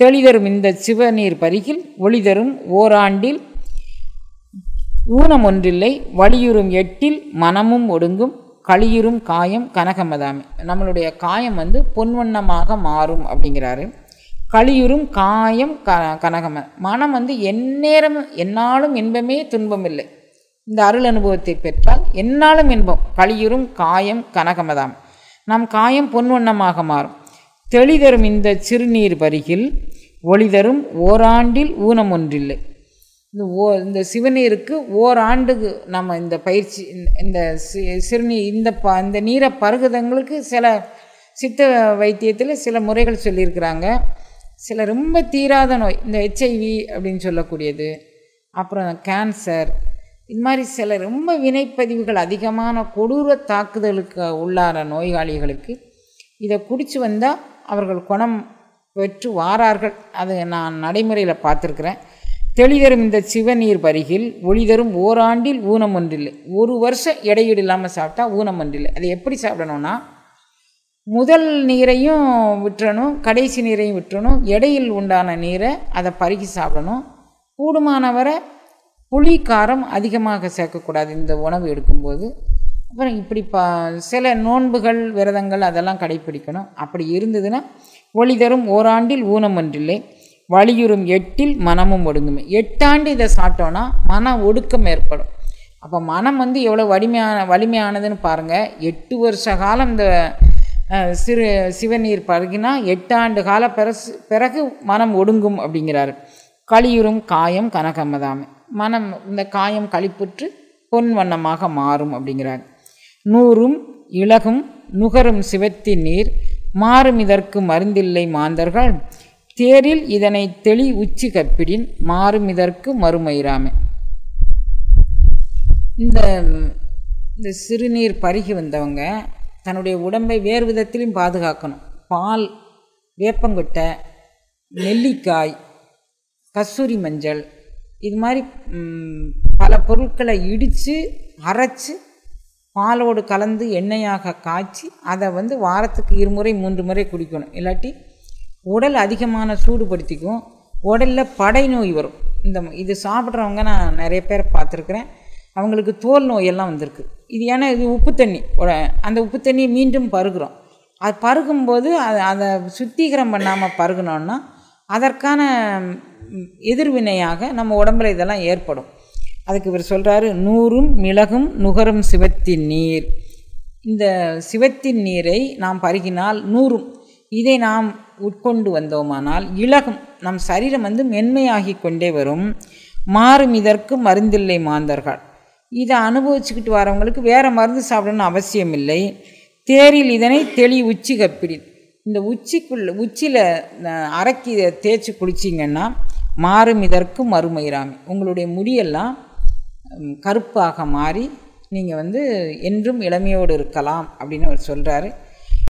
தெளிதரும் இந்த சிவநீர் பருகில் ஒளிதரும் ஓராண்டில் ஊனம் ஒன்றில்லை வலியுறும் எட்டில் மனமும் ஒடுங்கும் களியுறும் காயம் கனகமதாமே நம்மளுடைய காயம் வந்து பொன்வண்ணமாக மாறும் அப்படிங்கிறாரு களியுறும் காயம் க கனகம மனம் வந்து எந்நேரம் எந்நாளும் இன்பமே துன்பம் இல்லை இந்த அருள் அனுபவத்தை பெற்றால் எந்நாளும் இன்பம் களியுறும் காயம் கனகமதாம் நம் காயம் பொன்வண்ணமாக மாறும் தெளிதரும் இந்த சிறுநீர் பருகில் ஒளிதரும் ஓராண்டில் ஊனம் ஒன்றில்லை இந்த ஓ இந்த சிவநீருக்கு ஓராண்டுக்கு நம்ம இந்த பயிற்சி இந்த- இந்த சி- சிறுநீர் இந்த ப இந்த நீரை பருகுதங்களுக்கு சில சித்த வைத்தியத்தில் சில முறைகள் சொல்லியிருக்கிறாங்க சில ரொம்ப தீராத நோய் இந்த ஹெச்ஐவி அப்படின்னு சொல்லக்கூடியது அப்புறம் கேன்சர் இது மாதிரி சில ரொம்ப வினைப்பதிவுகள் அதிகமான கொடூர தாக்குதலுக்கு உள்ளான நோயாளிகளுக்கு இதை குடிச்சு வந்தால் அவர்கள் குணம் பெற்று வாரார்கள் அது நான் நடைமுறையில் பார்த்துருக்குறேன் தெளிதரும் இந்த சிவநீர் பருகில் ஒளிதரும் ஓராண்டில் ஊனம் ஒன்றில்லை ஒரு வருஷம் இடையீடு இல்லாமல் சாப்பிட்டா ஊனம் ஒன்றில்லை அதை எப்படி சாப்பிடணும்னா முதல் நீரையும் விட்டுறணும் கடைசி நீரையும் விட்டுறணும் இடையில் உண்டான நீரை அதை பருகி சாப்பிடணும் கூடுமானவரை புளி காரம் அதிகமாக சேர்க்கக்கூடாது இந்த உணவு எடுக்கும்போது அப்புறம் இப்படி ப சில நோன்புகள் விரதங்கள் அதெல்லாம் கடைப்பிடிக்கணும் அப்படி இருந்ததுன்னா ஒளி தரும் ஓராண்டில் ஊனம் ஒன்றில்லை வலியுறும் எட்டில் மனமும் ஒடுங்குமே எட்டாண்டு இதை சாப்பிட்டோன்னா மன ஒடுக்கம் ஏற்படும் அப்போ மனம் வந்து எவ்வளோ வலிமையான வலிமையானதுன்னு பாருங்கள் எட்டு வருஷ காலம் இந்த அஹ், சிறு சிவநீர் பருகினா எட்டாண்டு கால பிறசு பிறகு மனம் ஒடுங்கும் அப்படிங்கிறாரு களியுறும் காயம் கனகமதாமே மனம் இந்த காயம் களிப்புற்று பொன் வண்ணமாக மாறும் அப்படிங்கிறார் நூறும் இலகும் நுகரும் சிவத்தின் நீர் மாறும் இதற்கு மருந்தில்லை மாந்தர்கள் தேரில் இதனை தெளி உச்சி கற்பிடின் மாறும் இதற்கு மறுமயிராமே இந்த இந்த சிறுநீர் பருகி வந்தவங்க தன்னுடைய உடம்பை வேறு விதத்திலும் பாதுகாக்கணும் பால் வேப்பங்கொட்டை நெல்லிக்காய் கஸ்தூரி மஞ்சள் இது மாதிரி ம், பல பொருட்களை இடித்து அரைச்சு பாலோடு கலந்து எண்ணெயாக காய்ச்சி அதை வந்து வாரத்துக்கு இருமுறை மூன்று முறை குடிக்கணும் இல்லாட்டி உடல் அதிகமான சூடுபடுத்திக்கும் உடலில் படை நோய் வரும் இந்த இது சாப்பிட்றவங்க நான் நிறைய பேரை பார்த்துருக்குறேன் அவங்களுக்கு தோல் நோயெல்லாம் வந்திருக்கு இது ஏன்னா இது உப்பு தண்ணி உட- அந்த உப்பு தண்ணியை மீண்டும் பருகுறோம் அது பருகும்போது அதை அதை சுத்திகரம் பண்ணாமல் பருகுனோன்னா அதற்கான ம், எதிர்வினையாக நம்ம உடம்புல இதெல்லாம் ஏற்படும் அதுக்கு இவர் சொல்கிறாரு நூறும் மிளகும் நுகரும் சிவத்தின் நீர் இந்த சிவத்தின் நீரை நாம் பருகினால் நூறும் இதை நாம் உட்கொண்டு வந்தோமானால் இலகும் நம் சரீரம் வந்து மென்மையாகி கொண்டே வரும் மாறும் இதற்கு மருந்தில்லை மாந்தர்கள் இதை அனுபவிச்சுக்கிட்டு வரவங்களுக்கு வேறு மருந்து சாப்பிடணும்னு அவசியம் இல்லை தேரில் இதனை தெளி உச்சி கப்பிடி இந்த உச்சிக்குள்ள உச்சியில் அரைக்கி இதை தேய்ச்சி குளிச்சிங்கன்னா மாறும் இதற்கு மறுமயிராமை உங்களுடைய முடியெல்லாம் ம், கருப்பாக மாறி நீங்கள் வந்து என்றும் இளமையோடு இருக்கலாம் அப்படின்னு அவர் சொல்கிறாரு